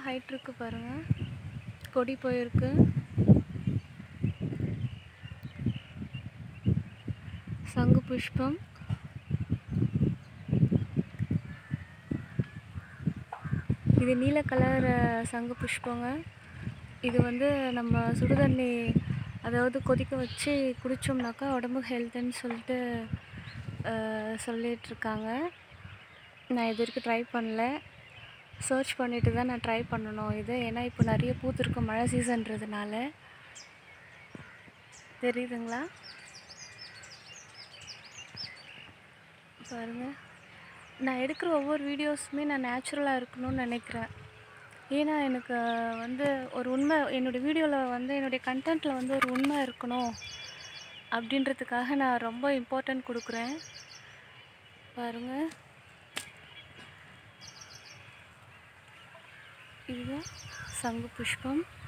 height இருக்கு பாருங்க கொடி போயிருக்கு சங்கு புஷ்பம் இது நீல கலர் சங்கு புஷ்பங்க இது வந்து நம்ம சுடுதண்ணி அதாவது கொதிக்க வச்சு குடித்தோம்னாக்கா உடம்புக்கு ஹெல்த்துன்னு சொல்லிட்டு அஹ், சொல்லிட்டு இருக்காங்க நான் இது வரைக்கும் ட்ரை பண்ணல சர்ச் பண்ணிட்டு தான் நான் ட்ரை பண்ணணும் இது ஏன்னா இப்போ நிறைய பூத்துருக்கு மழை சீசன்றதுனால தெரியுதுங்களா பாருங்க நான் எடுக்கிற ஒவ்வொரு வீடியோஸுமே நான் நேச்சுரலாக இருக்கணும்னு நினைக்கிறேன் ஏன்னா எனக்கு வந்து ஒரு உண்மை என்னோடய வீடியோவில் வந்து என்னுடைய கண்டென்ட்டில் வந்து ஒரு உண்மை இருக்கணும் அப்படின்றதுக்காக நான் ரொம்ப இம்பார்ட்டன்ட் கொடுக்குறேன் பாருங்கள் இதுதான் சங்கு புஷ்பம்